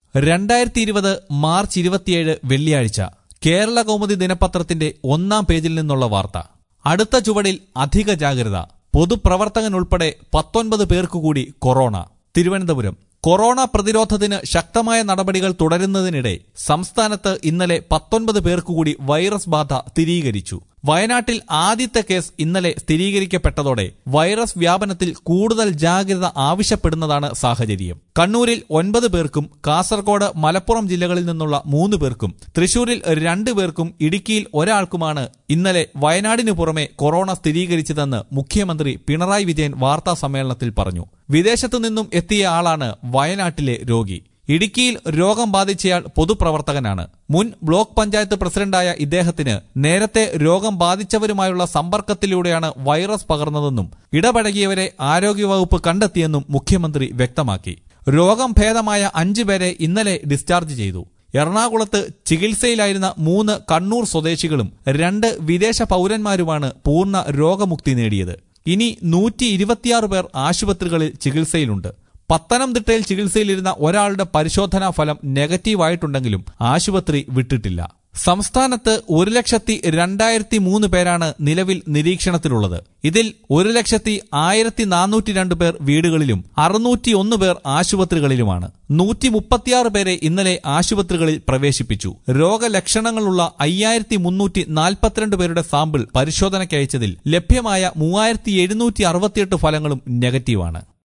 രണ്ടായിരത്തി ഇരുപത് മാർച്ച് ഇരുപത്തിയേഴ് വെള്ളിയാഴ്ച കേരള കൗമുദി ദിനപത്രത്തിന്റെ ഒന്നാം പേജിൽ നിന്നുള്ള വാർത്ത അടുത്ത ചുവടിൽ അധിക ജാഗ്രത പൊതുപ്രവർത്തകൻ ഉൾപ്പെടെ പത്തൊൻപത് പേർക്കുകൂടി കൊറോണ തിരുവനന്തപുരം കൊറോണ പ്രതിരോധത്തിന് ശക്തമായ നടപടികൾ തുടരുന്നതിനിടെ സംസ്ഥാനത്ത് ഇന്നലെ പത്തൊൻപത് പേർക്കുകൂടി വൈറസ് ബാധ സ്ഥിരീകരിച്ചു വയനാട്ടിൽ ആദ്യത്തെ കേസ് ഇന്നലെ സ്ഥിരീകരിക്കപ്പെട്ടതോടെ വൈറസ് വ്യാപനത്തിൽ കൂടുതൽ ജാഗ്രത ആവശ്യപ്പെടുന്നതാണ് സാഹചര്യം കണ്ണൂരിൽ ഒൻപത് പേർക്കും കാസർഗോഡ് മലപ്പുറം ജില്ലകളിൽ നിന്നുള്ള മൂന്ന് പേർക്കും തൃശൂരിൽ രണ്ടു പേർക്കും ഇടുക്കിയിൽ ഒരാൾക്കുമാണ് ഇന്നലെ വയനാടിനു പുറമെ കൊറോണ സ്ഥിരീകരിച്ചതെന്ന് മുഖ്യമന്ത്രി പിണറായി വിജയൻ വാർത്താ സമ്മേളനത്തിൽ പറഞ്ഞു വിദേശത്തു നിന്നും എത്തിയ ആളാണ് വയനാട്ടിലെ രോഗി ഇടുക്കിയിൽ രോഗം ബാധിച്ചയാൾ പൊതുപ്രവർത്തകനാണ് മുൻ ബ്ലോക്ക് പഞ്ചായത്ത് പ്രസിഡന്റായ ഇദ്ദേഹത്തിന് നേരത്തെ രോഗം ബാധിച്ചവരുമായുള്ള സമ്പർക്കത്തിലൂടെയാണ് വൈറസ് പകർന്നതെന്നും ഇടപഴകിയവരെ ആരോഗ്യവകുപ്പ് കണ്ടെത്തിയെന്നും മുഖ്യമന്ത്രി വ്യക്തമാക്കി രോഗം ഭേദമായ അഞ്ചു പേരെ ഇന്നലെ ഡിസ്ചാർജ് ചെയ്തു എറണാകുളത്ത് ചികിത്സയിലായിരുന്ന മൂന്ന് കണ്ണൂർ സ്വദേശികളും രണ്ട് വിദേശ പൗരന്മാരുമാണ് പൂർണ്ണ രോഗമുക്തി നേടിയത് ഇനി നൂറ്റി ഇരുപത്തിയാറ് പേർ ആശുപത്രികളിൽ ചികിത്സയിലുണ്ട് പത്തനംതിട്ടയിൽ ചികിത്സയിലിരുന്ന ഒരാളുടെ പരിശോധനാ ഫലം നെഗറ്റീവായിട്ടുണ്ടെങ്കിലും ആശുപത്രി വിട്ടിട്ടില്ല സംസ്ഥാനത്ത് ഒരു ലക്ഷത്തി രണ്ടായിരത്തി മൂന്ന് പേരാണ് നിലവിൽ നിരീക്ഷണത്തിലുള്ളത് ഇതിൽ ഒരു ലക്ഷത്തി ആയിരത്തി നാനൂറ്റി രണ്ട് പേർ വീടുകളിലും അറുന്നൂറ്റി ഒന്ന് പേർ ആശുപത്രികളിലുമാണ് നൂറ്റി മുപ്പത്തിയാറ് പേരെ ഇന്നലെ ആശുപത്രികളിൽ പ്രവേശിപ്പിച്ചു രോഗലക്ഷണങ്ങളുള്ള അയ്യായിരത്തി മുന്നൂറ്റി നാൽപ്പത്തിരണ്ട് പേരുടെ സാമ്പിൾ പരിശോധനയ്ക്കയച്ചതിൽ ലഭ്യമായ മൂവായിരത്തി എഴുന്നൂറ്റി അറുപത്തിയെട്ട് ഫലങ്ങളും നെഗറ്റീവാണ്